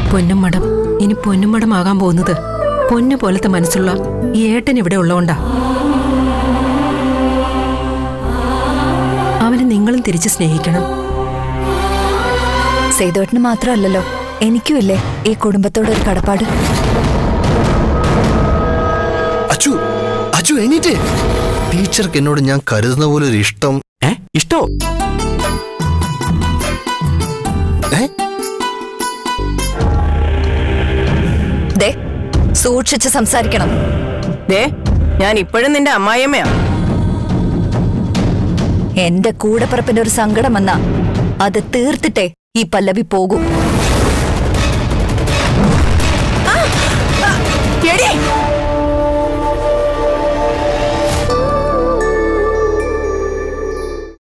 പൊന്നുമടം ഇനി പൊന്നുമടം ആകാൻ പോകുന്നത് പൊന്നു പോലത്തെ മനസ്സുള്ള ഈ ഏട്ടൻ ഇവിടെ ഉള്ളതുകൊണ്ടാ അവനെ നിങ്ങളും തിരിച്ച് സ്നേഹിക്കണം സേതുവേട്ടന് മാത്രമല്ലല്ലോ എനിക്കുമില്ലേ ഈ കുടുംബത്തോട് ഒരു കടപ്പാട് അച്ചു അച്ചു എണീറ്റ് ടീച്ചർക്ക് എന്നോട് ഞാൻ കരുതുന്ന പോലെ ഒരു ഇഷ്ടം ഏ ഇഷ്ടോ ഏ ദേ സൂക്ഷിച്ച് സംസാരിക്കണം ദേ ഞാൻ ഇപ്പോഴും നിന്റെ അമ്മായിയമ്മയാ എന്റെ കൂടപ്പിറപ്പിന്റെ ഒരു സങ്കടം വന്നാ അത് തീർത്തിട്ടേ ഈ പല്ലവി പോകൂ